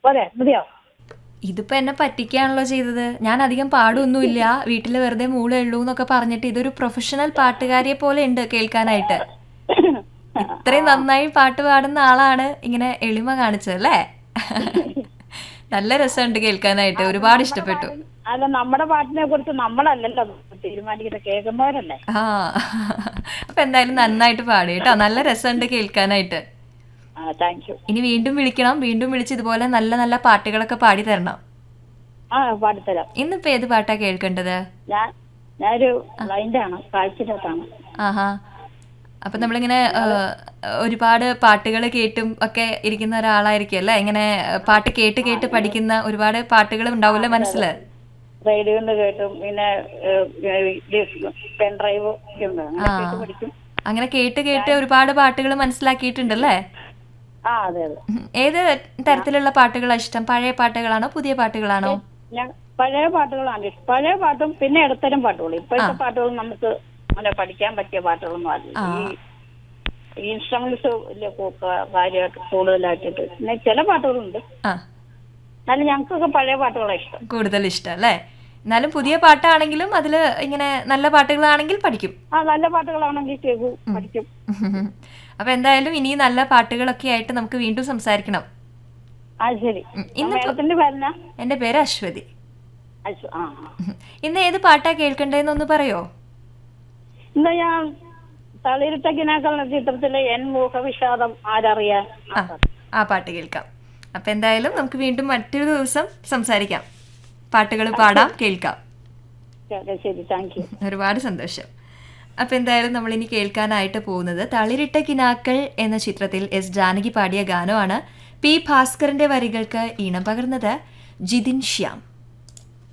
പോരെ മതിയോ ഇതിപ്പോ എന്നെ പറ്റിക്കാണല്ലോ ചെയ്തത് ഞാൻ അധികം പാടൊന്നുമില്ല വീട്ടിൽ വെറുതെ മൂളേ ഉള്ളൂ എന്നൊക്കെ പറഞ്ഞിട്ട് ഇതൊരു പ്രൊഫഷണൽ പാട്ടുകാരിയെ പോലെ ഉണ്ട് കേൾക്കാനായിട്ട് ഇത്രയും നന്നായി പാട്ട് പാടുന്ന ആളാണ് ഇങ്ങനെ എളിമ കാണിച്ചത് അല്ലേ നല്ല രസമുണ്ട് കേൾക്കാനായിട്ട് ഒരുപാട് ഇഷ്ടപ്പെട്ടു അല്ല നമ്മുടെ പാട്ടിനെ കുറിച്ച് നമ്മളല്ലല്ലോ തീരുമാനിക്കുന്നത് കേൾക്കുന്നവരല്ലേ ആ അപ്പൊ എന്തായാലും നന്നായിട്ട് പാടി കേട്ടോ നല്ല രസമുണ്ട് കേൾക്കാനായിട്ട് ആ താങ്ക് യു ഇനി വീണ്ടും വിളിക്കണം വീണ്ടും വിളിച്ച് ഇതുപോലെ നല്ല നല്ല പാട്ടുകളൊക്കെ പാടി തരണം ആ പാടിത്തരാം ഇന്നിപ്പോ ഏത് പാട്ടാ കേൾക്കേണ്ടത് ഞാൻ ഞാനൊരു ബ്ലൈൻഡാണ് കാഴ്ചയില്ലാത്താണ് ആഹാ അപ്പൊ നമ്മളിങ്ങനെ ആ, ഒരുപാട് പാട്ടുകൾ കേട്ടും ഒക്കെ ഇരിക്കുന്ന ഒരാളായിരിക്കും അല്ലേ ഇങ്ങനെ ആ, പാട്ട് കേട്ട് കേട്ട് പഠിക്കുന്ന ഒരുപാട് പാട്ടുകൾ ഉണ്ടാവില്ല മനസ്സില് റേഡിയോയിൽ നിന്ന് കേട്ടും പിന്നെ പെൻ ഡ്രൈവ് ഒക്കെ ഉണ്ട് അങ്ങനെ ആ. കേട്ട് പഠിക്കും അങ്ങനെ കേട്ട് കേട്ട് ഒരുപാട് പാട്ടുകൾ മനസ്സിലാക്കിയിട്ടുണ്ടല്ലേ ആ അതെ അതെ ഉം. ഏത് തരത്തിലുള്ള പാട്ടുകളാണ് ഇഷ്ടം പഴയ പാട്ടുകളാണോ പുതിയ പാട്ടുകളാണോ ഞാൻ പഴയ പാട്ടുകളാണ് ഇഷ്ടം പഴയ പാട്ടും പിന്നെ ഇടത്തരം പാട്ടുകളും ഇപ്പോഴത്തെ പാട്ടുകൾ നമുക്ക് അങ്ങനെ പഠിക്കാൻ പറ്റിയ പാട്ടുകളൊന്നും അല്ല ആ. ഈ ഇൻസ്ട്രുമെന്റ്സ് വലിയ കൂ- കാ- കാര്യമായിട്ട് കൂടുതലായിട്ടിട്ട് പിന്നെ ചില പാട്ടുകളുണ്ട് ആ എന്നാലും ഞങ്ങൾക്കൊക്കെ പഴയ പാട്ടുകളാണ് ഇഷ്ടം കൂടുതൽ ഇഷ്ടം അല്ലേ എന്നാലും പുതിയ പാട്ടാണെങ്കിലും അതിൽ ഇങ്ങനെ നല്ല പാട്ടുകളാണെങ്കിൽ പഠിക്കും ആ നല്ല പാട്ടുകളാണെങ്കിൽ കേൾക്കും പഠിക്കും അപ്പൊ എന്തായാലും ഇനി നല്ല പാട്ടുകളൊക്കെ ആയിട്ട് നമുക്ക് വീണ്ടും സംസാരിക്കണം ആ ശരി ഉം. ഇന്നിപ്പോ- മേഡത്തിന്റെ പേരെന്നാ എൻ്റെ പേര് അശ്വതി അശ്വ- ആ ആ. ഇന്ന് ഏത് പാട്ടാ കേൾക്കണ്ടേന്നൊന്ന് പറയോ ഇന്ന് ഞാൻ തളിരിട്ട കിനാക്കൾ എന്ന ചിത്രത്തിലെ എൻ മുഖവിഷാദം ആരറിയാൻ ആ ആ പാട്ട് കേൾക്കാം അപ്പൊ എന്തായാലും നമുക്ക് വീണ്ടും മറ്റൊരു ദിവസം സംസാരിക്കാം പാട്ടുകൾ പാടാം കേൾക്കാം ശരി, ശരി താങ്ക് യു ഒരുപാട് സന്തോഷം അപ്പം എന്തായാലും നമ്മൾ ഇനി കേൾക്കാനായിട്ട് പോകുന്നത് തളിരിട്ട കിനാക്കൾ എന്ന ചിത്രത്തിൽ എസ് ജാനകി പാടിയ ഗാനമാണ് പി ഭാസ്കറിന്റെ വരികൾക്ക് ഈണം പകർന്നത് ജിതിൻ ശ്യാം